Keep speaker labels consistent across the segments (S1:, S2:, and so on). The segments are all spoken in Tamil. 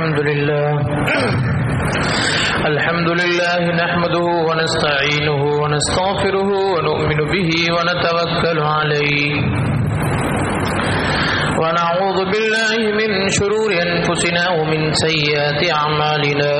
S1: الحمد لله الحمد لله نحمده ونستعينه ونستغفره ونؤمن به ونتوكل عليه ونعوذ بالله من شرور أنفسنا ومن سيئات أعمالنا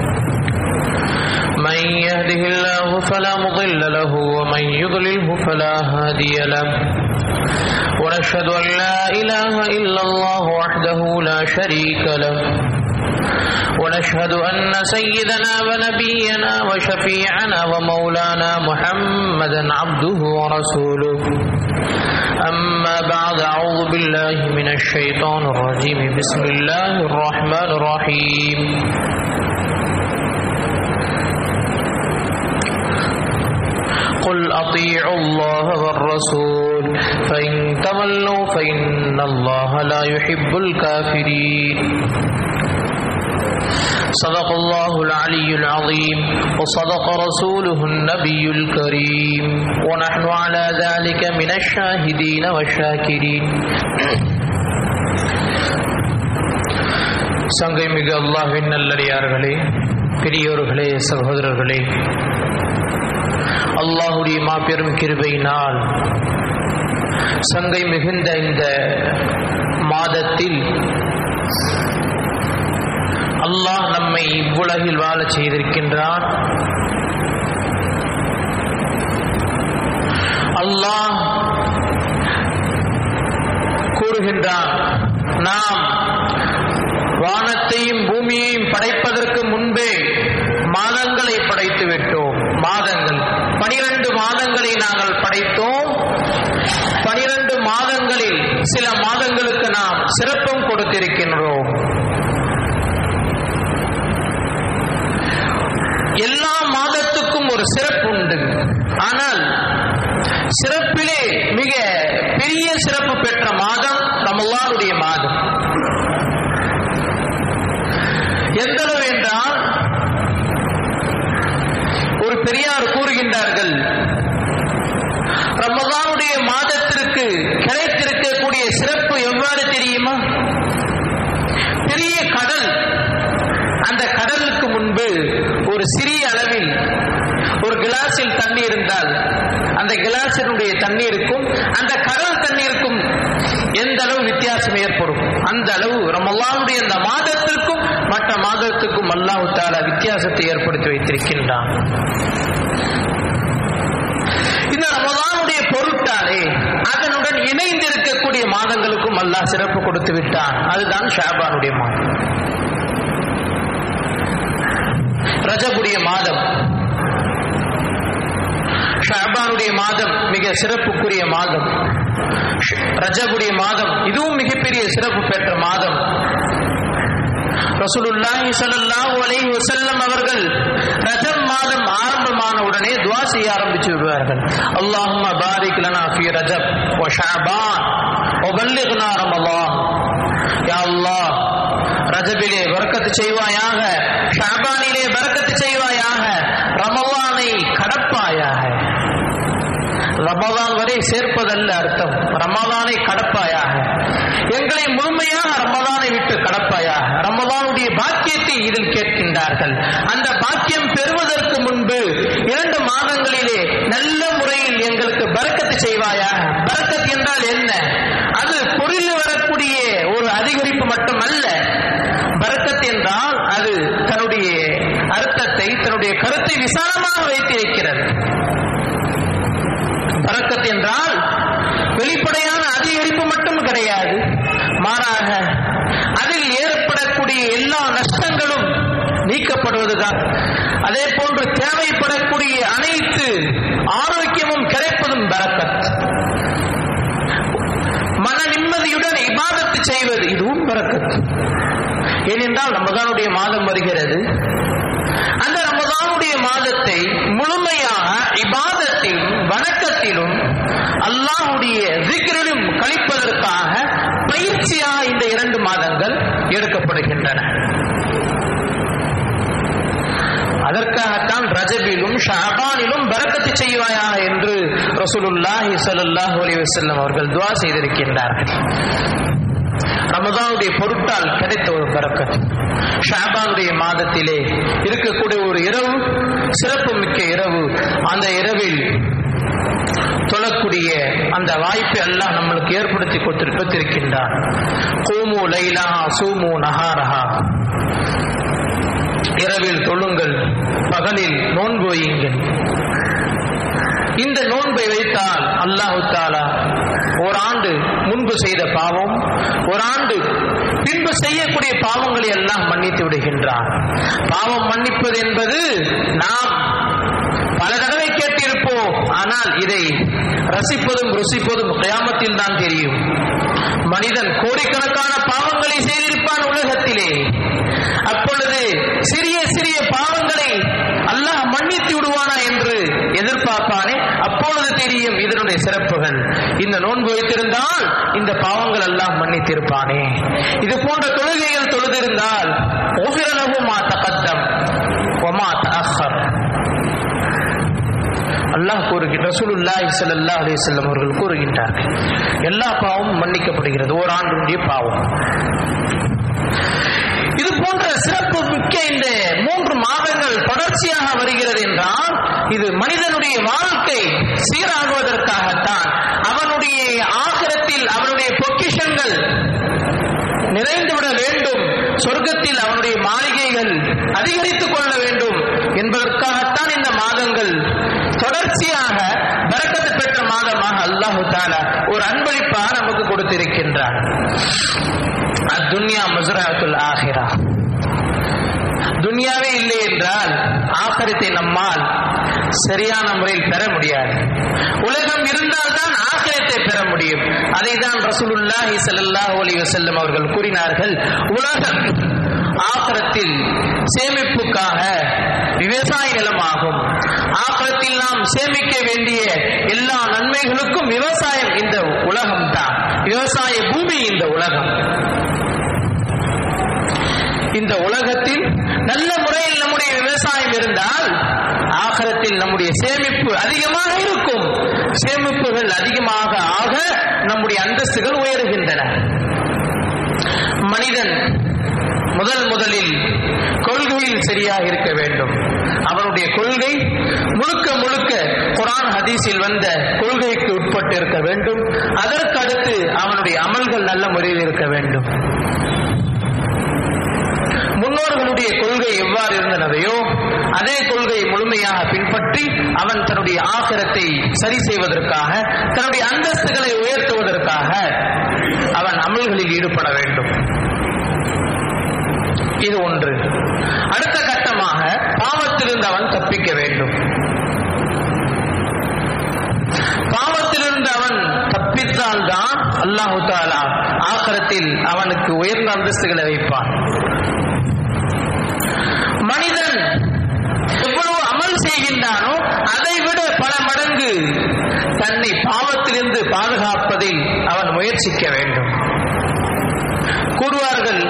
S1: من يهده الله فلا مضل له ومن يضلله فلا هادي له ونشهد أن لا إله إلا الله وحده لا شريك له ونشهد أن سيدنا ونبينا وشفيعنا ومولانا محمدا عبده ورسوله أما بعد أعوذ بالله من الشيطان الرجيم بسم الله الرحمن الرحيم قل أطيعوا الله والرسول فإن تولوا فإن الله لا يحب الكافرين صدق الله العلي العظيم وصدق رسوله النبي الكريم ونحن على ذلك من الشاهدين والشاكرين சங்கை மிகு அல்லாஹின் நல்லடியார்களே பெரியோர்களே சகோதரர்களே அல்லாஹுடைய மாபெரும் கிருபையினால் சங்கை மிகுந்த இந்த மாதத்தில் அல்லாஹ் நம்மை இவ்வுலகில் வாழச் செய்திருக்கின்றான் அல்லாஹ் கூறுகின்றான் நாம் வானத்தையும் பூமியையும் படைப்பதற்கு முன்பே மாதங்களை படைத்து விட்டோம் மாதங்கள் பனிரெண்டு மாதங்களை நாங்கள் படைத்தோம் பனிரெண்டு மாதங்களில் சில மாதங்களுக்கு நாம் சிறப்பும் கொடுத்திருக்கின்றோம் எல்லா மாதத்துக்கும் ஒரு சிறப்பு உண்டு ஆனால் சிறப்பிலே மிக பெரிய சிறப்பு பெற்ற மாதம் ரமலானுடைய மாதம் எந்த அளவு என்றால் ஒரு பெரியார் கூறுகின்றார்கள் ரமதானுடைய மாதத்திற்கு கிடைத்திருக்கக்கூடிய சிறப்பு எவ்வாறு தெரியுமா பெரிய கடல் அந்த கடலுக்கு முன்பு ஒரு சிறிய அளவில் ஒரு கிளாஸில் தண்ணி இருந்தால் அந்த கிளாஸினுடைய தண்ணீருக்கும் அந்த கடல் தண்ணீருக்கும் எந்த அளவு வித்தியாசம் ஏற்படும் அந்த அளவு ரமல்லாவுடைய அந்த மாதத்திற்கும் மற்ற மாதத்துக்கும் அல்லாஹு தாலா வித்தியாசத்தை ஏற்படுத்தி வைத்திருக்கின்றான் இந்த ரமலானுடைய பொருட்டாலே அதனுடன் இணைந்து இருக்கக்கூடிய மாதங்களுக்கும் அல்லாஹ் சிறப்பு கொடுத்து விட்டான் அதுதான் ஷாபானுடைய மாதம் ரஜபுடைய மாதம் ஷாபானுடைய மாதம் மிக சிறப்புக்குரிய மாதம் ரஜபுடைய மாதம் இதுவும் மிகப்பெரிய சிறப்பு பெற்ற மாதம் ரசூலுல்லாஹி ஸல்லல்லாஹு அலைஹி வஸல்லம் அவர்கள் ரஜப் மாதம் ஆரம்பமான உடனே துஆ செய்ய ஆரம்பிச்சு விடுவார்கள் அல்லாஹும்ம பாரிக் லனா ஃபீ ரஜப் வ ஷஅபான் வ பல்லிக்னா ரமலான் யா அல்லாஹ் ரஜபிலே பரக்கத்து செய்வாயாக ஷாபானிலே பரக்கத்து செய்வாயாக ரமலானை கடப்பாயாக ரமலான் வரை சேர்ப்பதல்ல அர்த்தம் ரமலானை கடப்பாயாக எங்களை முழுமையாக ரமலானை விட்டு கடப்பாயாக ரமலானுடைய பாக்கியத்தை இதில் கேட்கின்றார்கள் அந்த பாக்கியம் பெறுவதற்கு முன்பு இரண்டு மாதங்களிலே நல்ல முறையில் எங்களுக்கு பரக்கத்து செய்வாயாக பரக்கத் என்றால் என்ன அது பொருள் வரக்கூடிய ஒரு அதிகரிப்பு மட்டுமல்ல பரக்கத் என்றால் அது தன்னுடைய அர்த்தத்தை தன்னுடைய கருத்தை விசாலமாக வைத்திருக்கிறது பறக்கத் என்றால் வெளிப்படையான அதிகரிப்பு மட்டும் கிடையாது மாறாக அதில் ஏற்படக்கூடிய எல்லா நஷ்டங்களும் நீக்கப்படுவதுதான் அதே போன்று தேவைப்படக்கூடிய அனைத்து ஆரோக்கியமும் கிடைப்பதும் பரக்கத் மன நிம்மதியுடன் இபாதத்து செய்வது இதுவும் பரக்கத் ஏனென்றால் ரமதானுடைய மாதம் வருகிறது அந்த ரமதானுடைய மாதத்தை முழுமையாக இபாதத்திலும் வணக்கத்திலும் அல்லாஹுடைய திக்ரிலும் கழிப்பதற்காக பயிற்சியாக இந்த இரண்டு மாதங்கள் எடுக்கப்படுகின்றன அதற்காகத்தான் ரஜபிலும் ஷாபானிலும் பரக்கத்து செய்வாயா என்று ரசூலுல்லாஹி ஸல்லல்லாஹு அலைஹி வஸல்லம் அவர்கள் துஆ செய்திருக்கின்றார்கள் ரமதானுடைய பொருட்டால் கிடைத்த ஒரு பறக்கத் ஷாபானுடைய மாதத்திலே இருக்கக்கூடிய ஒரு இரவு சிறப்பு மிக்க இரவு அந்த இரவில் தொழக்கூடிய அந்த வாய்ப்பை எல்லாம் நம்மளுக்கு ஏற்படுத்தி கொடுத்து கொடுத்திருக்கின்றான் கூமு லைலஹா சூமு நஹாரஹா இரவில் தொழுங்கள் பகலில் நோன்பு வையுங்கள் இந்த நோன்பை வைத்தால் அல்லாஹு தாலா ஓராண்டு முன்பு செய்த பாவம் ஒரு ஆண்டு பின்பு செய்யக்கூடிய பாவங்களை எல்லாம் மன்னித்து விடுகின்றான் பாவம் மன்னிப்பது என்பது நாம் பல தடவை கேட்டிருப்போம் ஆனால் இதை ரசிப்பதும் ருசிப்பதும் கயாமத்தில் தான் தெரியும் மனிதன் கோடிக்கணக்கான பாவங்களை செய்திருப்பான் உலகத்திலே அப்பொழுது சிறிய சிறிய பாவங்களை அல்லாஹ் மன்னித்து விடுவானா என்று எதிர்பார்ப்பானே அப்பொழுது தெரியும் இதனுடைய சிறப்புகள் இந்த நோன்பு வைத்திருந்தால் இந்த பாவங்கள் எல்லாம் மன்னித்திருப்பானே இது போன்ற தொழுகைகள் தொழுதிருந்தால் ஒவ்வொரு மா தகத்தம் ஒமா தஅஹர் அல்லாஹ் கூறுகின்ற ரசூலுல்லாஹி ஸல்லல்லாஹு அலைஹி வஸல்லம் அவர்கள் கூறுகின்றார்கள் எல்லா பாவமும் மன்னிக்கப்படுகிறது ஓராண்டுடைய பாவம் இது போன்ற சிறப்பு மிக்க இந்த மூன்று மாதங்கள் தொடர்ச்சியாக வருகிறது என்றால் இது மனிதனுடைய வாழ்க்கை சீராகுவதற்காகத்தான் அவனுடைய ஆகிரத்தில் அவனுடைய பொக்கிஷங்கள் நிறைந்துவிட வேண்டும் சொர்க்கத்தில் அவனுடைய மாளிகைகள் அதிகரித்துக் கொள்ள வேண்டும் என்பதற்காகத்தான் இந்த மாதங்கள் தொடர்ச்சியாக பரக்கத்து பெற்ற மாதமாக அல்லாஹு தாலா ஒரு அன்பளிப்பாக நமக்கு கொடுத்திருக்கின்றார் அத்துன்யா முசராத்துல் ஆஹிரா துன்யாவே இல்லை என்றால் ஆகரத்தை நம்மால் சரியான முறையில் பெற முடியாது உலகம் இருந்தால் தான் ஆகரத்தை பெற முடியும் அதை தான் ரசூலுல்லாஹி ஸல்லல்லாஹு அலைஹி வஸல்லம் அவர்கள் கூறினார்கள் உலகம் ஆகரத்தில் சேமிப்புக்காக விவசாய நிலமாகும் ஆகரத்தில் நாம் சேமிக்க வேண்டிய எல்லா நன்மைகளுக்கும் விவசாயம் இந்த உலகம் தான் விவசாய பூமி இந்த உலகம் இந்த உலகத்தில் நல்ல முறையில் நம்முடைய விவசாயம் இருந்தால் ஆகரத்தில் நம்முடைய சேமிப்பு அதிகமாக இருக்கும் சேமிப்புகள் அதிகமாக ஆக நம்முடைய அந்தஸ்துகள் உயருகின்றன மனிதன் முதல் முதலில் கொள்கையில் சரியாக இருக்க வேண்டும் அவனுடைய கொள்கை முழுக்க முழுக்க குரான் ஹதீஸில் வந்த கொள்கைக்கு உட்பட்டு இருக்க வேண்டும் அதற்கு அடுத்து அவனுடைய அமல்கள் நல்ல முறையில் இருக்க வேண்டும் முன்னோர்களுடைய கொள்கை எவ்வாறு இருந்தனவையோ அதே கொள்கையை முழுமையாக பின்பற்றி அவன் தன்னுடைய ஆசிரத்தை சரி செய்வதற்காக தன்னுடைய அந்தஸ்துகளை உயர்த்துவதற்காக அவன் அமல்களில் ஈடுபட வேண்டும் இது ஒன்று அடுத்த கட்டமாக பாவத்திலிருந்து அவன் தப்பிக்க வேண்டும் பாவத்திலிருந்து அவன் தப்பித்தால்தான் அல்லாஹு தாலா ஆக்கரத்தில் அவனுக்கு உயர்ந்த அந்தஸ்துகளை வைப்பான் மனிதன் எவ்வளவு அமல் செய்கின்றானோ அதை விட பல மடங்கு தன்னை பாவத்திலிருந்து பாதுகாப்பதில் அவன் முயற்சிக்க வேண்டும் கூறுவார்கள்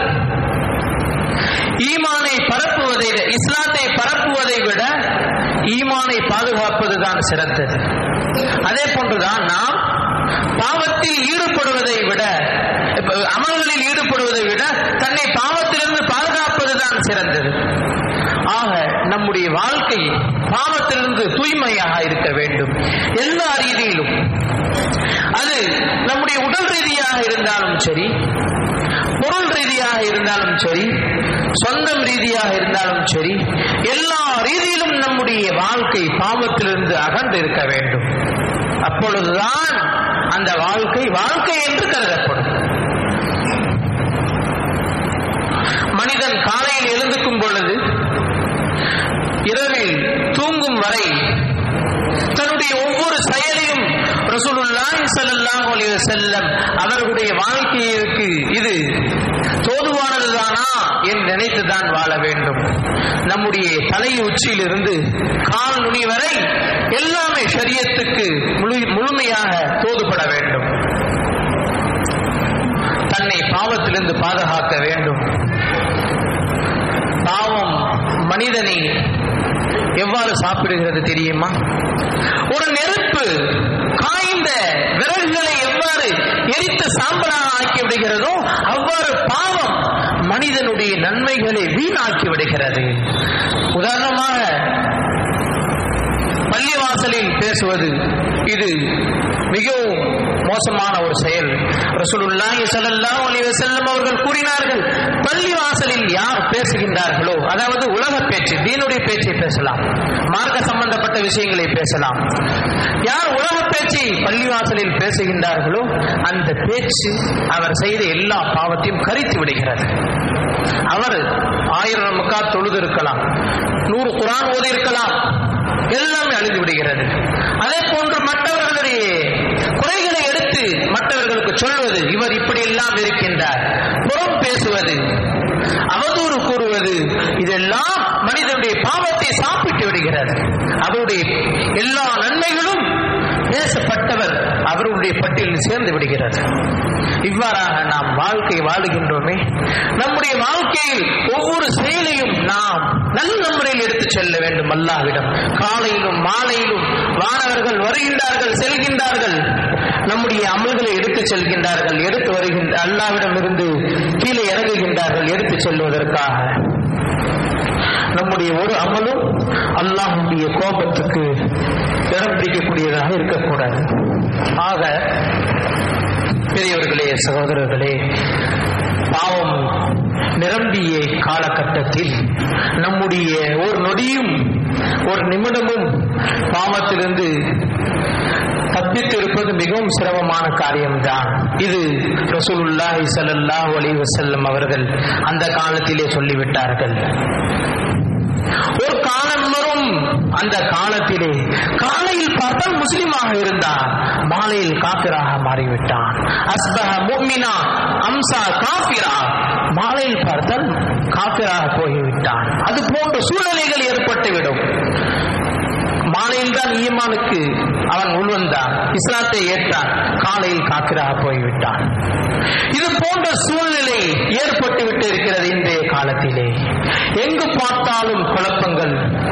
S1: ஈமானை பரப்புவதை விட இஸ்லாத்தை பரப்புவதை விட ஈமானை பாதுகாப்பதுதான் சிறந்தது அதே போன்றுதான் நாம் பாவத்தில் ஈடுபடுவதை விட அமல்களில் ஈடுபடுவதை விட தன்னை பாவத்திலிருந்து பாதுகாப்பதுதான் சிறந்தது ஆக நம்முடைய வாழ்க்கை பாவத்திலிருந்து தூய்மையாக இருக்க வேண்டும் எல்லா ரீதியிலும் அது நம்முடைய உடல் ரீதியாக இருந்தாலும் சரி பொருள் ரீதியாக இருந்தாலும் சரி சொந்தம் ரீதியாக இருந்தாலும் சரி எல்லா ரீதியிலும் நம்முடைய வாழ்க்கை பாவத்திலிருந்து அகன்று இருக்க வேண்டும் அப்பொழுதுதான் அந்த வாழ்க்கை வாழ்க்கை என்று கருதப்படும் மனிதன் காலையில் எழுந்துக்கும் பொழுது இரவில் தூங்கும் வரை தன்னுடைய ஒவ்வொரு செயலையும் ரசூலுல்லாஹி ஸல்லல்லாஹு அலைஹி வஸல்லம் அவர்களுடைய வாழ்க்கைக்கு இது தோதுவானதுதானா என்று நினைத்துதான் வாழ வேண்டும் நம்முடைய தலை உச்சியிலிருந்து கால் நுனி வரை எல்லாமே ஷரியத்துக்கு முழு முழுமையாக தோதுபட வேண்டும் தன்னை பாவத்திலிருந்து பாதுகாக்க வேண்டும் பாவம் மனிதனை எவ்வாறு சாப்பிடுகிறது தெரியுமா ஒரு நெருப்பு காய்ந்த விறகுகளை எவ்வாறு எரித்த சாம்பலாக ஆக்கி விடுகிறதோ அவ்வாறு பாவம் மனிதனுடைய நன்மைகளை வீணாக்கி விடுகிறது உதாரணமாக பள்ளிவாசலில் பேசுவது இது மிகவும் மோசமான ஒரு செயல் ரசூலுல்லாஹி ஸல்லல்லாஹு அலைஹி வஸல்லம் அவர்கள் கூறினார்கள் பள்ளிவாசலில் யார் பேசுகின்றார்களோ அதாவது உலக பேச்சு தீனுடைய பேச்சை பேசலாம் மார்க்க சம்பந்தப்பட்ட விஷயங்களை பேசலாம் யார் உலக பேச்சை பள்ளிவாசலில் பேசுகின்றார்களோ அந்த பேச்சு அவர் செய்த எல்லா பாவத்தையும் கரித்து விடுகிறது அவர் ஆயிரம் மக்கா தொழுது இருக்கலாம் நூறு குரான் ஓதி இருக்கலாம் எல்லாமே அழிந்து விடுகிறது அதே போன்று மற்றவர்களுடைய குறைகளை எடுத்து மற்றவர்களுக்கு சொல்வது இவர் இப்படி எல்லாம் இருக்கின்றார் புறம் பேசுவது அவதூறு கூறுவது இதெல்லாம் மனிதனுடைய பாவத்தை சாப்பிட்டு விடுகிறது அவருடைய எல்லா நன்மைகளும் பேசப்பட்டவர் அவருடைய பட்டியலில் சேர்ந்து விடுகிறது இவ்வாறாக நாம் வாழ்க்கை வாழுகின்றோமே நம்முடைய வாழ்க்கையில் ஒவ்வொரு செயலையும் நாம் நல்ல முறையில் எடுத்துச் செல்ல வேண்டும் அல்லாஹ்விடம் காலையிலும் மாலையிலும் வானவர்கள் வருகின்றார்கள் செல்கின்றார்கள் நம்முடைய அமல்களை எடுத்துச் செல்கின்றார்கள் எடுத்து வருகின்ற அல்லாவிடம் இருந்து கீழே இறங்குகின்றார்கள் எடுத்துச் செல்வதற்காக நம்முடைய ஒரு அமலும் அல்லாஹுடைய கோபத்துக்கு இடம் பிடிக்கக்கூடியதாக இருக்கக்கூடாது ஆக பெரியவர்களே சகோதரர்களே பாவம் நிரம்பிய காலகட்டத்தில் நம்முடைய ஒரு நொடியும் ஒரு நிமிடமும் பாவத்திலிருந்து தப்பித்து இருப்பது மிகவும் சிரமமான காரியம்தான் இது ரசூலுல்லாஹி ஸல்லல்லாஹு அலைஹி வஸல்லம் அவர்கள் அந்த காலத்திலே சொல்லிவிட்டார்கள் ஒரு காலம் வரும் அந்த காலத்திலே காலையில் பார்த்தால் முஸ்லிமாக இருந்தார் மாலையில் காபிராக மாறிவிட்டான் அஸ்பஹ முஃமினா அம்சா காபிரா மாலையில் பார்த்தால் காபிராக போய்விட்டான் அது போன்ற சூழ்நிலைகள் ஏற்பட்டுவிடும் மாலையில் தான் ஈமானுக்கு அவன் உள்வந்தான் இஸ்லாத்தை ஏற்றான் காலையில் காக்கிராக போய்விட்டான் இது போன்ற சூழ்நிலை ஏற்பட்டு விட்டு இருக்கிறது இன்றைய காலத்திலே எங்கு பார்த்தாலும் குழப்பங்கள்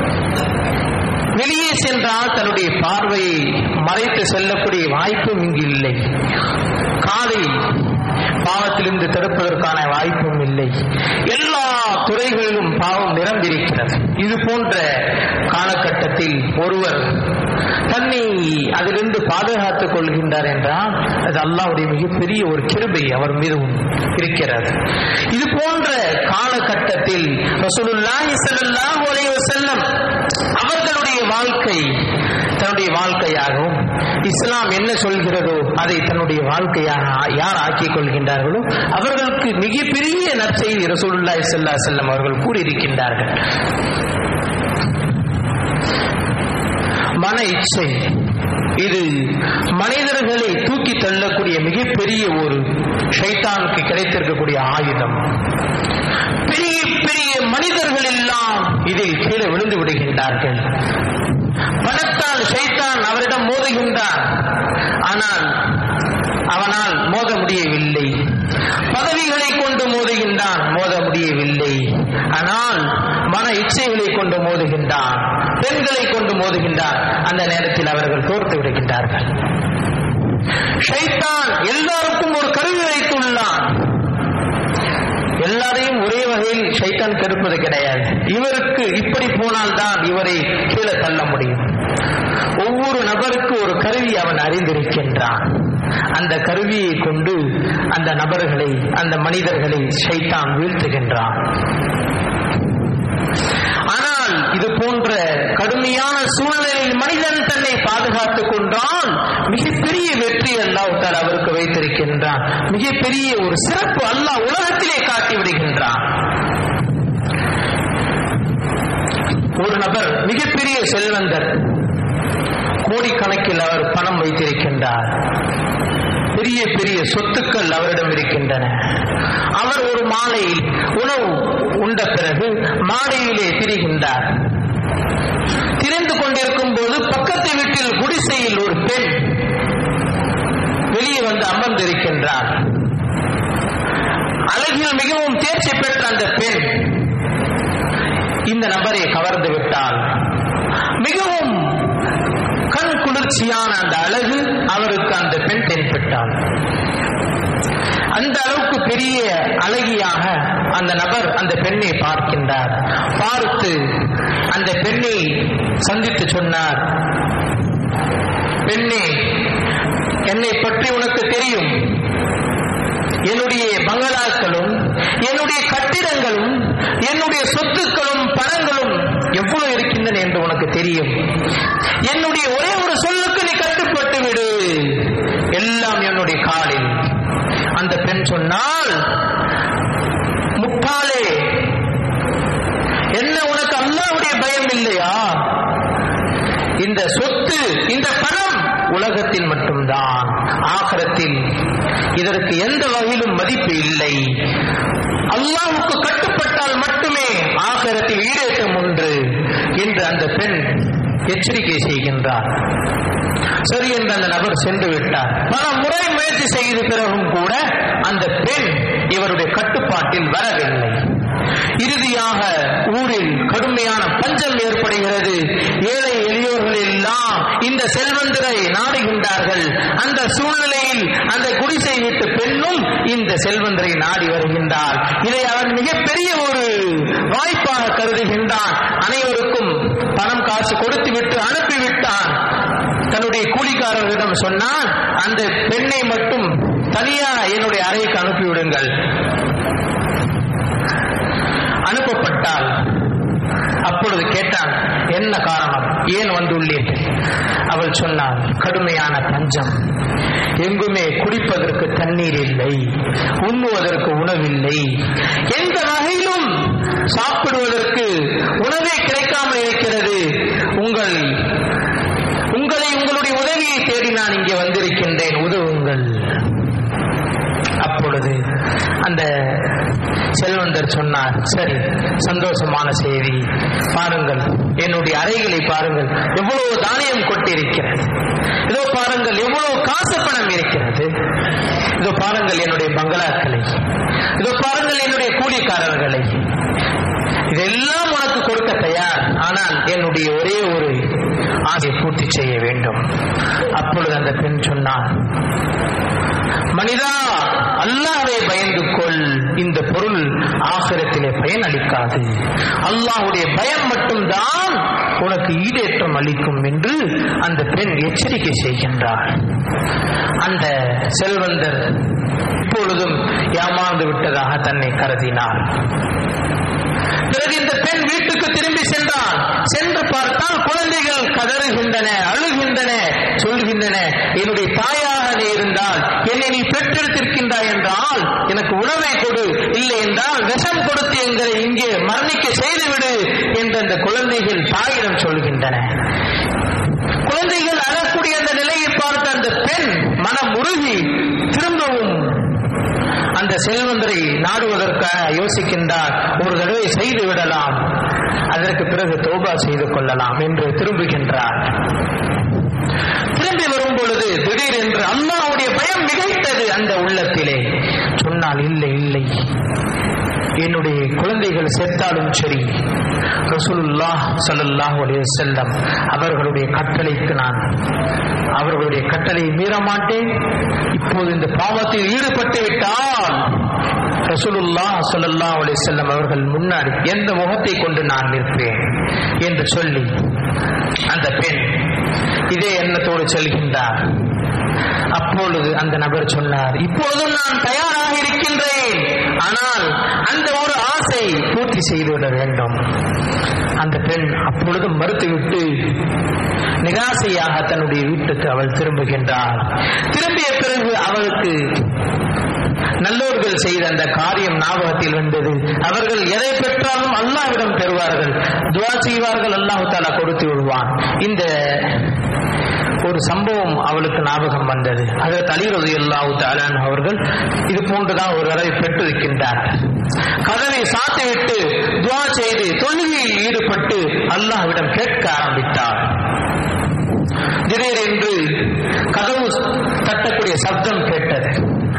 S1: வெளியே சென்றால் தன்னுடைய பார்வையை மறைத்து செல்லக்கூடிய வாய்ப்பும் இங்கு இல்லை காலை பாவத்திலிருந்து தடுப்பதற்கான வாய்ப்பும் இல்லை எல்லா துறைகளிலும் பாவம் நிரம்பியிருக்கிறது இது போன்ற காலகட்டத்தில் ஒருவர் தன்னை அதிலிருந்து பாதுகாத்துக் கொள்கின்றார் என்றால் அது அல்லாவுடைய மிகப்பெரிய ஒரு கிருபை அவர் மீது இருக்கிறது இது போன்ற காலகட்டத்தில் ரசூலுல்லாஹி ஸல்லல்லாஹு அலைஹி வஸல்லம் அவர்களுடைய வாழ்க்கை தன்னுடைய வாழ்க்கையாகவும் இஸ்லாம் என்ன சொல்கிறதோ அதை தன்னுடைய வாழ்க்கையாக யார் ஆக்கிக் கொள்கின்றார்களோ அவர்களுக்கு மிகப்பெரிய நற்செய்தி ரசூலுல்லாஹி ஸல்லல்லாஹு அலைஹி வஸல்லம் அவர்கள் கூறியிருக்கின்றார்கள் மன இச்சை இது மனிதர்களை தூக்கி தள்ளக்கூடிய மிகப்பெரிய ஒரு ஷைத்தானுக்கு கிடைத்திருக்கக்கூடிய ஆயுதம் பெரிய பெரிய மனிதர்கள் எல்லாம் இதில் கீழே விழுந்து விடுகின்றார்கள் பணத்தால் ஷைத்தான் அவரிடம் மோதுகின்றான் ஆனால் அவனால் மோத முடியவில்லை பதவிகளை கொண்டு மோதுகின்றான் மோத முடியவில்லை ஆனால் மன இச்சைகளை கொண்டு மோதுகின்றான் பெண்களை கொண்டு மோதுகின்றான் அந்த நேரத்தில் அவர்கள் தோர்த்து விடுகின்றார்கள் ஷைத்தான் எல்லாருக்கும் ஒரு கருவி வைத்துள்ளான் எல்லாரையும் ஒரே வகையில் ஷைத்தான் கெடுப்பது கிடையாது இவருக்கு இப்படி போனால் தான் இவரை கீழே தள்ள முடியும் ஒவ்வொரு நபருக்கு ஒரு கருவி அவன் அறிந்திருக்கின்றான் அந்த கருவியை கொண்டு அந்த நபர்களை அந்த மனிதர்களை ஷைத்தான் வீழ்த்துகின்றான் ஆனால் இது போன்ற கடுமையான சூழ்நிலையில் மனிதன் தன்னை பாதுகாத்துக் கொண்டால் மிகப்பெரிய வெற்றி அல்லாஹ் அவருக்கு வைத்திருக்கின்றான் மிகப்பெரிய ஒரு சிறப்பு அல்லாஹ் உலகத்திலே காட்டி விடுகின்றான் ஒரு நபர் மிகப்பெரிய செல்வந்தர் கோடிக்கணக்கில் அவர் பணம் வைத்திருக்கின்றார் பெரிய பெரிய சொத்துக்கள் அவரிடம் இருக்கின்றன அவர் ஒரு மாலையில் உணவு உண்ட பிறகு மாலையிலே திரிகின்றார் திரிந்து கொண்டிருக்கும் போது பக்கத்து வீட்டில் குடிசையில் ஒரு பெண் வெளியே வந்து அமர்ந்திருக்கின்றார் அழகில் மிகவும் தேர்ச்சி பெற்ற அந்த பெண் இந்த நபரை கவர்ந்து விட்டால் மகிழ்ச்சியான அந்த அழகு அவருக்கு அந்த பெண் தென்பட்டாள் அந்த அளவுக்கு பெரிய அழகியாக அந்த நபர் அந்த பெண்ணை பார்க்கின்றார் பார்த்து அந்த பெண்ணை சந்தித்து சொன்னார் பெண்ணே என்னை பற்றி உனக்கு தெரியும் என்னுடைய பங்களாக்களும் என்னுடைய கட்டிடங்களும் என்னுடைய சொத்துக்களும் பணங்களும் எவ்வளவு இருக்கின்றன என்று உனக்கு தெரியும் என்னுடைய ஒரே ஒரு சொல்லுக்கு நீ கட்டுப்பட்டு விடு எல்லாம் என்னுடைய காலில் அந்த பெண் சொன்னால் முட்டாளே என்ன உனக்கு அல்லாவுடைய பயம் இல்லையா இந்த சொத்து இந்த பணம் உலகத்தில் மட்டும்தான் ஆகரத்தில் இதற்கு எந்த வகையிலும் மதிப்பு இல்லை அல்லாவுக்கு கட்டுப்பட்டால் மட்டுமே ஆகரத்தில் ஈடேற்றம் உண்டு என்று அந்த பெண் எச்சரிக்கை செய்கின்றார் சரி என்று அந்த நபர் சென்று விட்டார் பல முறை முயற்சி செய்த பிறகும் கூட அந்த பெண் இவருடைய கட்டுப்பாட்டில் வரவில்லை இறுதியாக ஊரில் கடுமையான பஞ்சம் ஏற்படுகிறது ஏழை எளியோர்கள் எல்லாம் இந்த செல்வந்தரை நாடுகின்றார்கள் அந்த சூழ்நிலையில் அந்த குடிசை விட்டு பெண்ணும் இந்த செல்வந்தரை நாடி வருகின்றார் இதை அவன் மிகப்பெரிய ஒரு வாய்ப்பாக கருதுகின்றான் அனைவருக்கும் பணம் காசு கொடுத்து விட்டு அனுப்பிவிட்டான் தன்னுடைய கூலிக்காரர்களிடம் சொன்னான் அந்த பெண்ணை மட்டும் தனியா என்னுடைய அறைக்கு அனுப்பிவிடுங்கள் அனுப்பப்பட்டால் அப்பொழுது கேட்டான் என்ன காரணம் ஏன் வந்துள்ளீர்கள் அவள் சொன்னாள் கடுமையான பஞ்சம் எங்குமே குடிப்பதற்கு தண்ணீர் இல்லை உண்ணுவதற்கு உணவில்லை எந்த வகையிலும் சாப்பிடுவதற்கு உணவே கிடைக்காமல் இருக்கிறது உங்கள் உங்களை உங்களுடைய உதவியை தேடி நான் இங்கே வந்திருக்கின்றேன் உதவுங்கள் அப்பொழுது அந்த செல்வந்தர் சொன்னார் சரி சந்தோஷமான செய்தி பாருங்கள் என்னுடைய அறைகளை பாருங்கள் எவ்வளவு தானியம் கொட்டிருக்கிறது இதோ பாருங்கள் எவ்வளவு காசு பணம் இருக்கிறது இதோ பாருங்கள் என்னுடைய பங்களாக்களை இதோ பாருங்கள் என்னுடைய கூலிக்காரர்களை இதெல்லாம் உனக்கு கொடுக்க தயார் ஆனால் என்னுடைய ஒரே ஒரு ஆசை பூர்த்தி செய்ய வேண்டும் அப்பொழுது அந்த பெண் சொன்னார் மனிதா அல்லாஹ்வை பயந்து கொள் இந்த பொருள் ஆசிரத்திலே பயன் அளிக்காது அல்லாஹ்வுடைய பயம் மட்டும்தான் உனக்கு ஈடேற்றம் அளிக்கும் என்று அந்த பெண் எச்சரிக்கை செய்கின்றார் அந்த செல்வந்தர் இப்பொழுதும் ஏமாந்து விட்டதாக தன்னை கருதினார் பிறகு இந்த பெண் வீட்டுக்கு திரும்பி சென்றான் சென்று பார்த்தால் குழந்தைகள் கதறுகின்றன அழுகின்றன சொல்கின்றன என்னுடைய தாயாக நீ இருந்தால் என்னை நீ பெற்றெடுத்திருக்கின்றாய் என்றால் எனக்கு உணவை கொடு இல்லை என்றால் விஷம் கொடுத்து எங்களை இங்கே மரணிக்க செய்துவிடு என்று அந்த குழந்தைகள் தாயிடம் சொல்கின்றன குழந்தைகள் அழக்கூடிய அந்த நிலையை பார்த்த அந்த பெண் மனம் உருகி திரும்பவும் அந்த செல்வந்தரை நாடுவதற்காக யோசிக்கின்றார் ஒரு தடவை செய்து விடலாம் அதற்கு பிறகு தோபா செய்து கொள்ளலாம் என்று திரும்புகின்றார் திரும்பி வரும் பொழுது திடீரென்று அல்லாவுடைய பயம் மிகைத்தது அந்த உள்ளத்திலே சொன்னால் இல்லை இல்லை என்னுடைய குழந்தைகள் செத்தாலும் சரி ரசூலுல்லாஹ் ஸல்லல்லாஹு அலைஹி வஸல்லம் அவர்களுடைய கட்டளைக்கு நான் அவர்களுடைய கட்டளையை மீற மாட்டேன் இப்போது இந்த பாவத்தில் ஈடுபட்டு விட்டால் ரசூலுல்லாஹ் ஸல்லல்லாஹு அலைஹி வஸல்லம் அவர்கள் முன்னாடி எந்த முகத்தை கொண்டு நான் நிற்பேன் என்று சொல்லி அந்த பெண் இதே எண்ணத்தோடு செல்கின்றார் அப்பொழுது அந்த நபர் சொன்னார் இப்பொழுதும் நான் தயாராக இருக்கின்றேன் ஆனால் அந்த ஒரு ஆசை பூர்த்தி செய்துவிட வேண்டும் அந்த பெண் அப்பொழுது மறுத்துவிட்டு நிராசையாக தன்னுடைய வீட்டுக்கு அவள் திரும்புகின்றார் திரும்பிய பிறகு அவளுக்கு நல்லோர்கள் செய்த அந்த காரியம் ஞாபகத்தில் வந்தது அவர்கள் எதை பெற்றாலும் அல்லாஹ்விடம் பெறுவார்கள் துவா செய்வார்கள் அல்லாஹு தாலா கொடுத்து விடுவான் இந்த ஒரு சம்பவம் அவளுக்கு ஞாபகம் வந்தது அதற்கு அலிரது அல்லாஹு தாலான் அவர்கள் இது போன்றுதான் ஒரு தடவை பெற்றிருக்கின்றார் கதவை சாத்திவிட்டு துவா செய்து தொழுகையில் ஈடுபட்டு அல்லாஹ்விடம் கேட்க ஆரம்பித்தார் திடீரென்று கதவு தட்டக்கூடிய சப்தம் கேட்டது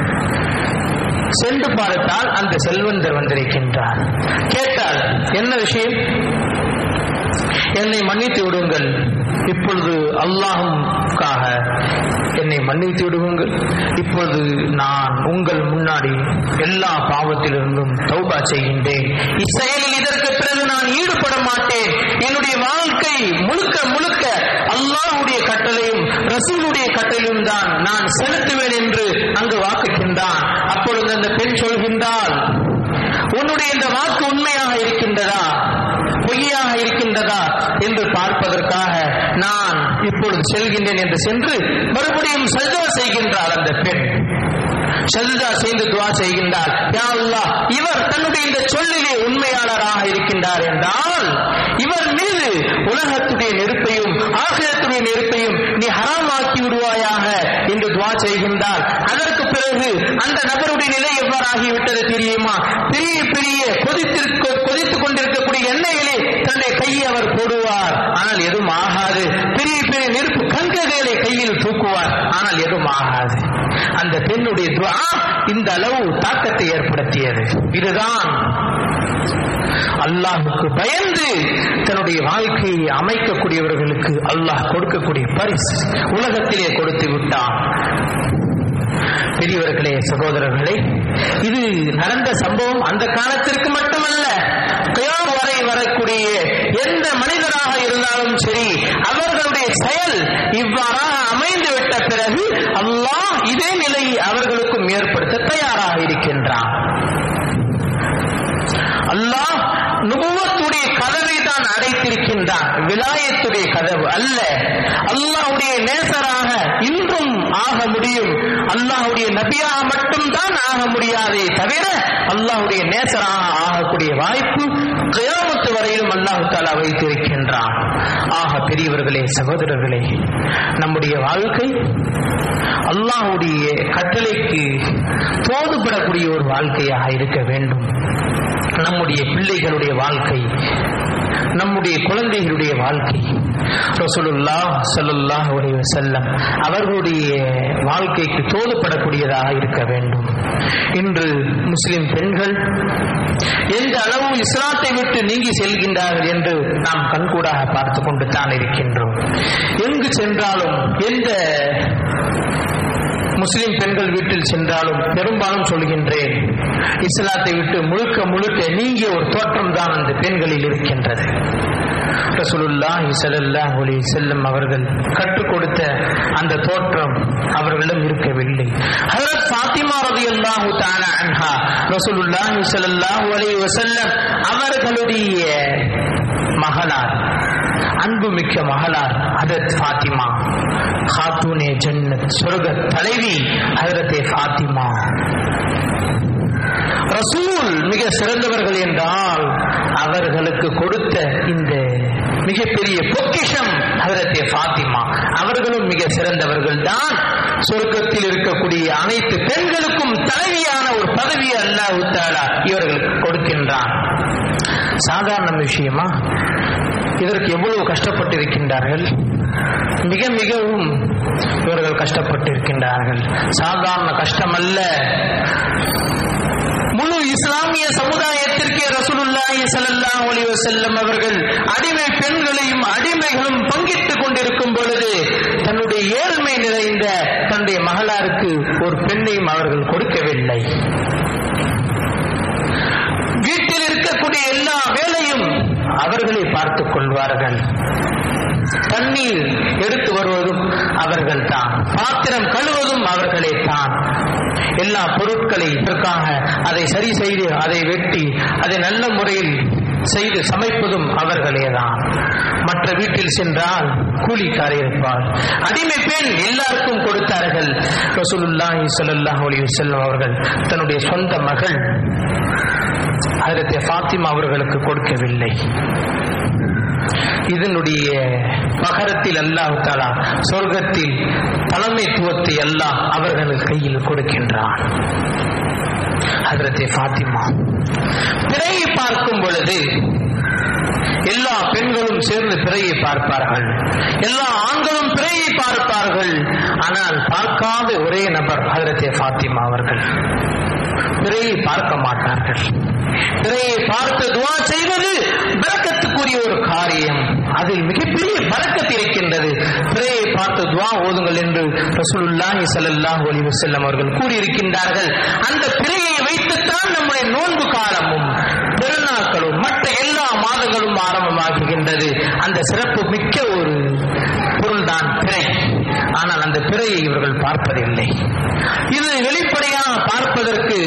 S1: சென்று பார்த்தால் அந்த செல்வந்தர் வந்திருக்கின்றார் கேட்டால் என்ன விஷயம் என்னை மன்னித்து விடுங்கள் இப்பொழுது அல்லாஹுக்காக என்னை மன்னித்து விடுங்கள் இப்பொழுது நான் உங்கள் முன்னாடி எல்லா பாவத்திலிருந்தும் தௌபா செய்கின்றேன் இச்செயலில் இதற்கு பிறகு நான் ஈடுபட மாட்டேன் என்னுடைய வாழ்க்கை முழுக்க முழுக்க அல்லாஹ்வுடைய கட்டளையும் ரசூலுடைய கட்டளையும் தான் நான் செலுத்துவேன் என்று அங்கு வாக்குகின்றான் அப்பொழுது அந்த பெண் சொல்கின்றாள் உன்னுடைய இந்த வாக்கு உண்மையாக இருக்கின்றதா பொய்யாக இருக்கின்றதா என்று பார்ப்பதற்காக நான் இப்பொழுது செல்கின்றேன் என்று சென்று மறுபடியும் சஜா செய்கின்றார் அந்த பெண் சஜதா செய்து துவா செய்கின்றார் யா அல்லாஹ் இவர் தன்னுடைய இந்த சொல்லிலே உண்மையாளராக இருக்கின்றார் என்றால் இவர் மீது உலகத்துடைய நெருப்பையும் ஆகிரத்துடைய நெருப்பையும் நீ ஹராமாக்கி விடுவாயாக என்று துவா செய்கின்றார் அதற்கு பிறகு அந்த நபருடைய நிலை எவ்வாறாகிவிட்டது தெரியுமா பெரிய பெரிய கொதித்திருக்க கொதித்துக் கொண்டிருக்கக்கூடிய எண்ணெயிலே தன்னுடைய கையை அவர் போடுவார் ஆனால் எதுவும் ஆகாது பெரிய பெரிய நெருப்பு கங்ககளை கையில் தூக்குவார் ஆனால் எதுவும் ஆகாது அந்த பெண்ணுடைய துவா இந்த அளவு தாக்கத்தை ஏற்படுத்தியது இதுதான் அல்லாஹுக்கு பயந்து தன்னுடைய வாழ்க்கையை அமைக்கக்கூடியவர்களுக்கு அல்லாஹ் கொடுக்கக்கூடிய பரிசு உலகத்திலே கொடுத்து விட்டான் பெரியவர்களே சகோதரர்களே இது நடந்த சம்பவம் அந்த காலத்திற்கு மட்டுமல்ல கயாம் வரை வரக்கூடிய எந்த மனிதராக இருந்தாலும் சரி அவர்களுடைய செயல் இவ்வாறாக அமைந்து விட்ட பிறகு அல்லாஹ் இதே நிலையை அவர்களுக்கும் ஏற்படுத்த தயாராக இருக்கின்றான் அல்லாஹ் நுபுவத்துடைய கதவை தான் அடைத்திருக்கின்றான் விலாயத்துடைய கதவு அல்ல அல்லாஹ்வுடைய நேசராக இன்றும் ஆக முடியும் அல்லாஹ்வுடைய நபியாக மட்டும்தான் ஆக முடியாதே தவிர அல்லாஹ்வுடைய நேசராக ஆகக்கூடிய வாய்ப்பு கியாமத்து வரையிலும் அல்லாஹு தாலா வைத்திருக்கின்றான் ஆக பெரியவர்களே சகோதரர்களே நம்முடைய வாழ்க்கை அல்லாஹ்வுடைய கட்டளைக்கு தோதுபடக்கூடிய ஒரு வாழ்க்கையாக இருக்க வேண்டும் நம்முடைய பிள்ளைகளுடைய வாழ்க்கை நம்முடைய குழந்தைகளுடைய வாழ்க்கை ரசூலுல்லா ஸல்லல்லாஹு அலைஹி வஸல்லம் அவர்களுடைய வாழ்க்கைக்கு தோதுபடக்கூடியதாக இருக்க வேண்டும் இன்று முஸ்லிம் பெண்கள் எந்த அளவு இஸ்லாத்தை விட்டு நீங்கி செல்கின்றார்கள் என்று நாம் கண்கூடாக பார்த்து கொண்டு தான் இருக்கின்றோம் எங்கு சென்றாலும் எந்த முஸ்லிம் பெண்கள் வீட்டில் சென்றாலும் பெரும்பாலும் சொல்கின்றேன் இஸ்லாத்தை விட்டு முழுக்க முழுக்க நீங்கிய ஒரு தோற்றம் தான் அந்த பெண்களில் இருக்கின்றது ரசூலுல்லாஹி ஸல்லல்லாஹு அலைஹி வஸல்லம் அவர்கள் கற்றுக் கொடுத்த அந்த தோற்றம் அவர்களிடம் இருக்கவில்லை ஹஜரத் ஃபாத்திமா ரலியல்லாஹு தஆலா அன்ஹா ரசூலுல்லாஹி ஸல்லல்லாஹு அலைஹி வஸல்லம் அவர்களுடைய மகளார் அன்புமிக்க மகளார் ஹதரத் ஃபாத்திமா காத்தூனே ஜன்னத் சொர்க்க தலைவி ஹதரத்தே ஃபாத்திமா ரசூல் மிக சிறந்தவர்கள் என்றால் அவர்களுக்கு கொடுத்த இந்த மிகப்பெரிய பொக்கிஷம் ஹதரத்தே ஃபாத்திமா அவர்களும் மிக சிறந்தவர்கள் தான் சொர்க்கத்தில் இருக்கக்கூடிய அனைத்து பெண்களுக்கும் தலைவியான ஒரு பதவி அல்லாஹ் தாலா இவர்களுக்கு கொடுக்கின்றான் சாதாரண விஷயமா இதற்கு எவ்வளவு கஷ்டப்பட்டிருக்கின்றார்கள் மிக மிகவும் இவர்கள் கஷ்டப்பட்டிருக்கின்றார்கள் சாதாரண கஷ்டம் அல்ல முழு இஸ்லாமிய சமுதாயத்திற்கே ரசூலுல்லாஹி ஸல்லல்லாஹு அலைஹி வஸல்லம் அவர்கள் அடிமை பெண்களையும் அடிமைகளும் பங்கிட்டுக் கொண்டிருக்கும் பொழுது தன்னுடைய ஏழ்மை நிறைந்த தன்னுடைய மகளாருக்கு ஒரு பெண்ணையும் அவர்கள் கொடுக்கவில்லை வீட்டில் இருக்கக்கூடிய எல்லா வேலையும் அவர்களே பார்த்துக் கொள்வார்கள் தண்ணீர் எடுத்து வருவதும் அவர்கள் தான் பாத்திரம் கழுவதும் அவர்களே தான் எல்லா பொருட்களை இதற்காக அதை சரி செய்து அதை வெட்டி அதை நல்ல முறையில் செய்து சமைப்பதும் அவர்களே தான் மற்ற வீட்டில் சென்றால் கூலிக்காரி இருப்பார் அடிமை பெண் எல்லாருக்கும் கொடுத்தார்கள் ரசூலுல்லாஹி ஸல்லல்லாஹு அலைஹி வஸல்லம் அவர்கள் தன்னுடைய சொந்த மகள் அதற்கு ஃபாத்திமா அவர்களுக்கு கொடுக்கவில்லை இதனுடைய பகரத்தில் அல்லாஹ் தாலா சொர்க்கத்தில் தலைமைத்துவத்தை அல்லாஹ் அவர்கள் கையில் கொடுக்கின்றான் ஹதரத்தே ஃபாத்திமா பிறையை பார்க்கும் பொழுது எல்லா பெண்களும் சேர்ந்து பிறையை பார்ப்பார்கள் எல்லா ஆண்களும் பிறையை பார்ப்பார்கள் ஆனால் பார்க்காத ஒரே நபர் ஹதரத்தே ஃபாத்திமா அவர்கள் பிறையை பார்க்க மாட்டார்கள் பிறையை பார்த்து துவா செய்வது விளக்கத்துக்குரிய ஒரு காரியம் துவா ஓதுங்கள் என்று ரசூலுல்லாஹி ஸல்லல்லாஹு அலைஹி வஸல்லம் அவர்கள் கூறியிருக்கின்றார்கள் அந்த பிறையை வைத்துத்தான் நம்முடைய நோன்பு காலமும் பெருநாட்களும் மற்ற எல்லா மாதங்களும் ஆரம்பமாகுகின்றது அந்த சிறப்பு மிக்க ஒரு பொருள்தான் பிறை ஆனால் அந்த பிறையை இவர்கள் பார்ப்பதில்லை இது வெளிப்படையாக பார்ப்பதற்கு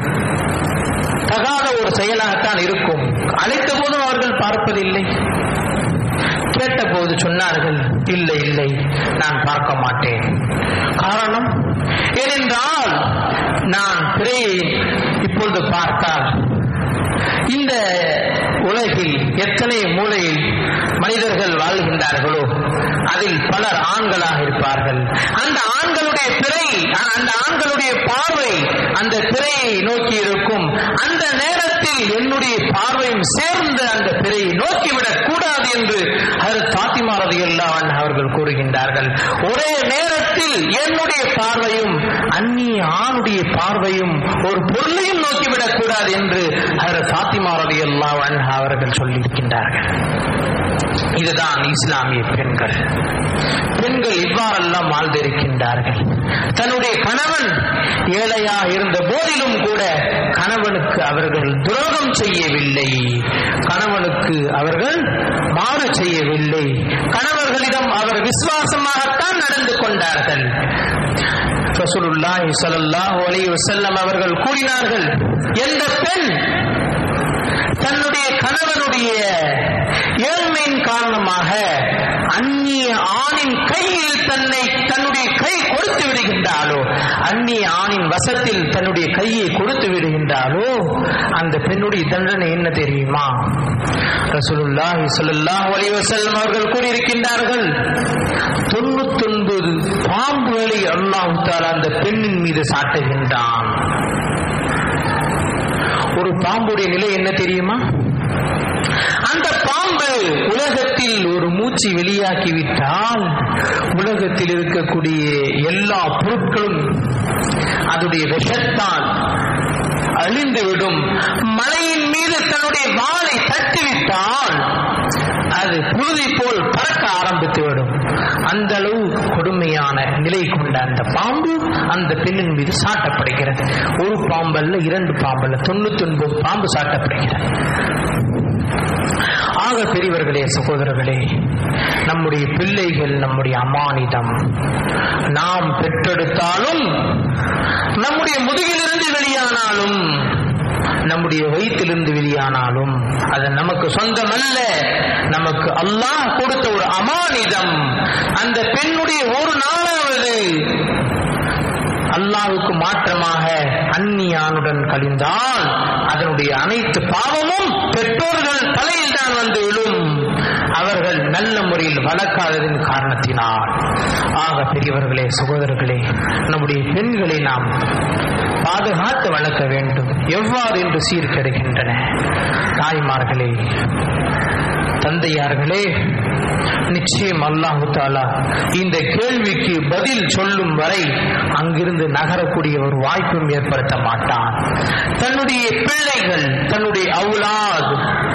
S1: தகாத ஒரு செயலாகத்தான் இருக்கும் அழைத்த போதும் அவர்கள் பார்ப்பதில்லை கேட்டபோது சொன்னார்கள் இல்லை இல்லை நான் பார்க்க மாட்டேன் காரணம் ஏனென்றால் நான் பிறையை இப்பொழுது பார்த்தால் இந்த உலகில் எத்தனை மூலையில் மனிதர்கள் வாழ்கின்றார்களோ அதில் பலர் ஆண்களாக இருப்பார்கள் அந்த ஆண்களுடைய பிறை அந்த ஆண்களுடைய பார்வை அந்த பிறையை நோக்கி இருக்கும் அந்த நேரத்தில் என்னுடைய பார்வையும் சேர்ந்து அந்த பிறையை நோக்கிவிடக் கூடாது என்று அது தாத்திமா ரதியல்லான் அவர்கள் கூறுகின்றார்கள் ஒரே நேரத்தில் என்னுடைய பார்வையும் அந்நிய ஆணுடைய பார்வையும் ஒரு பொருளையும் நோக்கிவிடக் கூடாது என்று அதில் தாத்திமா ரதியல்லான் அவர்கள் சொல்லியிருக்கின்றார்கள் இதுதான் இஸ்லாமிய பெண்கள் பெண்கள் இவ்வாறெல்லாம் வாழ்ந்திருக்கின்றார்கள் தன்னுடைய கணவன் ஏழையா இருந்த போதிலும் கூட கணவனுக்கு அவர்கள் துரோகம் செய்யவில்லை கணவனுக்கு அவர்கள் மாறு செய்யவில்லை கணவர்களிடம் அவர் விசுவாசமாகத்தான் நடந்து கொண்டார்கள் ரசூலுல்லாஹி ஸல்லல்லாஹு அலைஹி வஸல்லம் அவர்கள் கூறினார்கள் எந்த பெண் தன்னுடைய கணவனுடைய ஏழ்மையின் காரணமாக அந்நிய ஆணின் கையில் தன்னை தன்னுடைய கை கொடுத்து விடுகின்றாளோ அந்நிய ஆணின் வசத்தில் தன்னுடைய கையை கொடுத்து விடுகின்றாளோ அந்த பெண்ணுடைய தண்டனை என்ன தெரியுமா ரசூலுல்லாஹி ஸல்லல்லாஹு அலைஹி வஸல்லம் அவர்கள் கூறியிருக்கின்றார்கள் தொண்ணூத்தொன்பது பாம்புகளை அல்லாஹ் தாலா அந்த பெண்ணின் மீது சாட்டுகின்றான் ஒரு பாம்புடைய நிலை என்ன தெரியுமா அந்த பாம்பு உலகத்தில் ஒரு மூச்சு வெளியாக்கிவிட்டால் உலகத்தில் இருக்கக்கூடிய எல்லா பொருட்களும் அதனுடைய விஷத்தால் அழிந்துவிடும் மலையின் மீது தன்னுடைய வாளை தட்டிவிட்டால் அது புழுதி போல் பறக்க ஆரம்பித்துவிடும் அந்த அளவு கொடுமையான நிலை கொண்ட அந்த பாம்பு அந்த பெண்ணின் மீது சாட்டப்படுகிறது ஒரு பாம்பல்ல இரண்டு பாம்பல்ல தொண்ணூத்தி ஒன்பது பாம்பு சாட்டப்படுகிறது ஆக பெரியவர்களே சகோதரர்களே நம்முடைய பிள்ளைகள் நம்முடைய அமானிதம் நாம் பெற்றெடுத்தாலும் நம்முடைய முதுகிலிருந்து வெளியானாலும் நம்முடைய வயிற்றிலிருந்து வெளியானாலும் அது நமக்கு சொந்தமல்ல நமக்கு அல்லாஹ் கொடுத்த ஒரு அமானிதம் அந்த பெண்ணுடைய ஒரு நாளாவது அல்லாஹுக்கு மாற்றமாக அந்நியானுடன் கழிந்தால் அதனுடைய அனைத்து பாவமும் பெற்றோர்கள் தலையில் தான் வந்து விழும் அவர்கள் நல்ல முறையில் வளர்க்காததின் காரணத்தினால் ஆக பெரியவர்களே சகோதரர்களே நம்முடைய பெண்களை நாம் பாதுகாத்து வளர்க்க வேண்டும் எவ்வாறு என்று சீர்கெடுகின்றன தாய்மார்களே தந்தையார்களே நிச்சயம் அல்லாஹு தாலா இந்த கேள்விக்கு பதில் சொல்லும் வரை அங்கிருந்து நகரக்கூடிய ஒரு வாய்ப்பும் ஏற்படுத்த மாட்டான் தன்னுடைய பிள்ளைகள் தன்னுடைய அவுலாது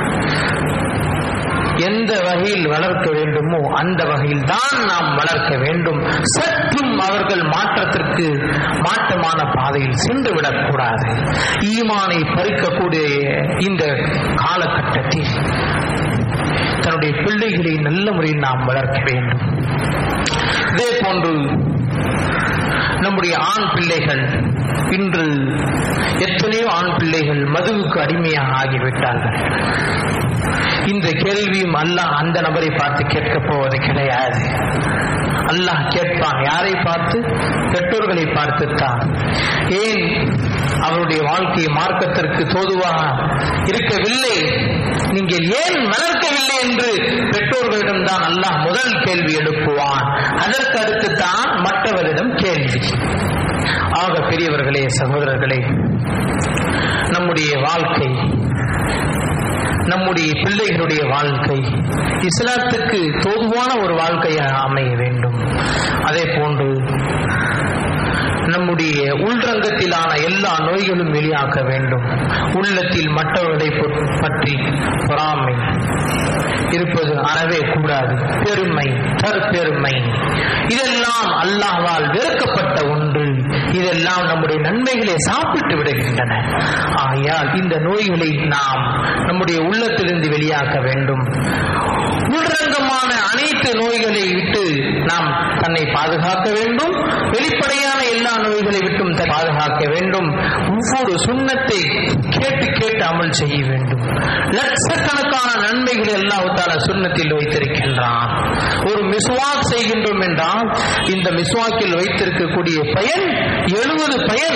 S1: எந்த வகையில் வளர்க்க வேண்டுமோ அந்த வகையில் தான் நாம் வளர்க்க வேண்டும் சற்றும் அவர்கள் மாற்றத்திற்கு மாற்றமான பாதையில் சென்று விடக்கூடாது ஈமானை பறிக்கக்கூடிய இந்த காலகட்டத்தில் தன்னுடைய பிள்ளைகளை நல்ல முறையில் நாம் வளர்க்க வேண்டும் இதே போன்று நம்முடைய ஆண் பிள்ளைகள் இன்று எத்தனையோ ஆண் பிள்ளைகள் மதுவுக்கு அடிமையாக ஆகிவிட்டார்கள் இந்த கேள்வியும் அல்லாஹ் அந்த நபரை பார்த்து கேட்கப் போவது கிடையாது அல்லாஹ் கேட்பான் யாரை பார்த்து பெற்றோர்களை பார்த்துத்தான் ஏன் அவருடைய வாழ்க்கை மார்க்கத்திற்கு தோதுவாக இருக்கவில்லை நீங்கள் ஏன் வளர்க்கவில்லை என்று பெற்றோர்களிடம் தான் அல்லாஹ் முதல் கேள்வி எழுப்புவான் அதற்கு அடுத்து தான் மற்றவரிடம் கேள்வி ஆக பெரியவர்களே சகோதரர்களே நம்முடைய வாழ்க்கை நம்முடைய பிள்ளைகளுடைய வாழ்க்கை இஸ்லாத்துக்கு தோதுவான ஒரு வாழ்க்கையாக அமைய வேண்டும் அதே போன்று நம்முடைய நம்முடைய உள்ரங்கத்திலான எல்லா நோய்களும் வெளியாக்க வேண்டும் உள்ளத்தில் மற்றவர்களை பொ- பற்றி பொறாமை இருப்பது அறவே கூடாது பெருமை தற்பெருமை இதெல்லாம் அல்லாஹ்வால் வெறுக்கப்பட்ட ஒன்று இதெல்லாம் நம்முடைய நன்மைகளை சாப்பிட்டு விடுகின்றன ஆகையால் இந்த நோய்களை நாம் நம்முடைய உள்ளத்திலிருந்து வெளியாக்க வேண்டும் உள்ரங்கமான அனைத்து நோய்களை விட்டு நாம் தன்னை பாதுகாக்க வேண்டும் வெளிப்படையான எல்லா நோய்களை விட்டும் த- பாதுகாக்க வேண்டும் ஒவ்வொரு சுண்ணத்தை கேட்டு கேட்டு அமல் செய்ய வேண்டும் லட்சக்கணக்கான நன்மைகளை அல்லாஹ் சுண்ணத்தில் வைத்திருக்கின்றான் ஒரு மிஸ்வாக் செய்கின்றோம் என்றால் இந்த மிஸ்வாக்கில் வைத்திருக்கக்கூடிய பயன் எழுபது பயன்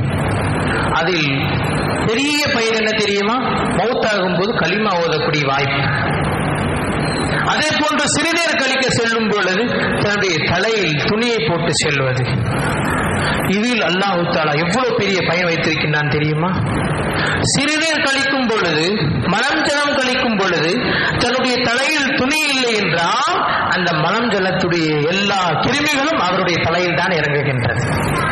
S1: அதில் பெரிய பயன் என்ன தெரியுமா மௌத்தாகும் போது களிமா ஓதக்கூடிய வாய்ப்பு அதே போன்று சிறுநீர் கழிக்க செல்லும் பொழுது தன்னுடைய தலையில் துணியை போட்டு செல்வது இதில் அல்லாஹு தாலா எவ்வளவு பெரிய பயன் வைத்திருக்கின்றான் தெரியுமா சிறுநீர் கழிக்கும் பொழுது மலம் ஜலம் கழிக்கும் பொழுது தன்னுடைய தலையில் துணி இல்லை என்றால் அந்த மலம் ஜலத்துடைய எல்லா கிருமிகளும் அவருடைய தலையில் தான் இறங்குகின்றது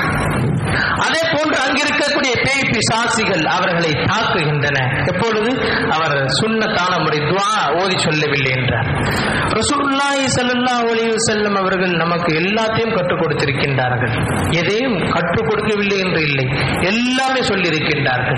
S1: அதே போன்று அங்கிருக்கக்கூடிய பேய் பிசாசிகள் அவர்களை தாக்குகின்றன எப்பொழுது அவர் சுன்னத்தான முறை துவா ஓதி சொல்லவில்லை என்றார் ரசூலுல்லாஹி ஸல்லல்லாஹு அலைஹி வஸல்லம் அவர்கள் நமக்கு எல்லாத்தையும் கற்றுக் கொடுத்திருக்கின்றார்கள் எதையும் கற்றுக் கொடுக்கவில்லை என்று இல்லை எல்லாமே சொல்லியிருக்கின்றார்கள்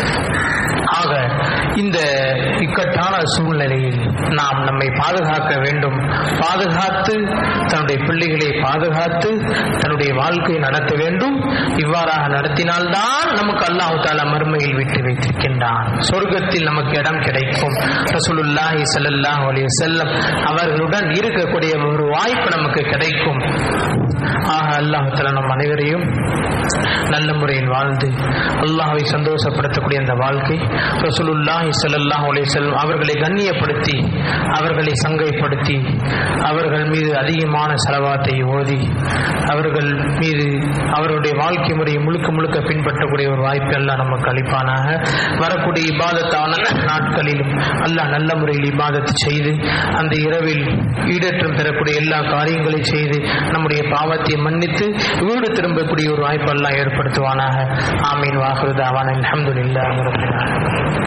S1: ஆக இந்த இக்கட்டான சூழ்நிலையில் நாம் நம்மை பாதுகாக்க வேண்டும் பாதுகாத்து தன்னுடைய பிள்ளைகளை பாதுகாத்து தன்னுடைய வாழ்க்கையை நடத்த வேண்டும் இவ்வாறாக நடத்தினால்தான் நமக்கு அல்லாஹு தாலா மறுமையில் விட்டு வைத்திருக்கின்றான் சொர்க்கத்தில் நமக்கு இடம் கிடைக்கும் ரசூலுல்லாஹி ஸல்லல்லாஹு அலைஹி வஸல்லம் அவர்களுடன் இருக்கக்கூடிய ஒரு வாய்ப்பு நமக்கு கிடைக்கும் ஆக அல்லாஹு தாலா நம் அனைவரையும் நல்ல முறையில் வாழ்ந்து அல்லாஹ்வை சந்தோஷப்படுத்தக்கூடிய அந்த வாழ்க்கை ரசூலுல்லாஹி ஸல்லல்லாஹு அலைஹி வஸல்லம் அவர்களை கண்ணியப்படுத்தி அவர்களை சங்கைப்படுத்தி அவர்கள் மீது அதிகமான செலவாத்தை ஓதி அவர்கள் மீது அவருடைய வாழ்க்கை முறையை முழுக்க முழுக்க பின்பற்றக்கூடிய ஒரு வாய்ப்பு எல்லாம் நமக்கு அளிப்பானாக வரக்கூடிய இபாதத்தான நாட்களிலும் அல்லாஹ் நல்ல முறையில் இபாதத்து செய்து அந்த இரவில் ஈடேற்றம் பெறக்கூடிய எல்லா காரியங்களையும் செய்து நம்முடைய பாவத்தை மன்னித்து வீடு திரும்பக்கூடிய ஒரு வாய்ப்பு எல்லாம் ஏற்படுத்துவானாக ஆமீன் வாகுதாவான அல்ஹம்துலில்லாஹி ரப்பில் ஆலமீன்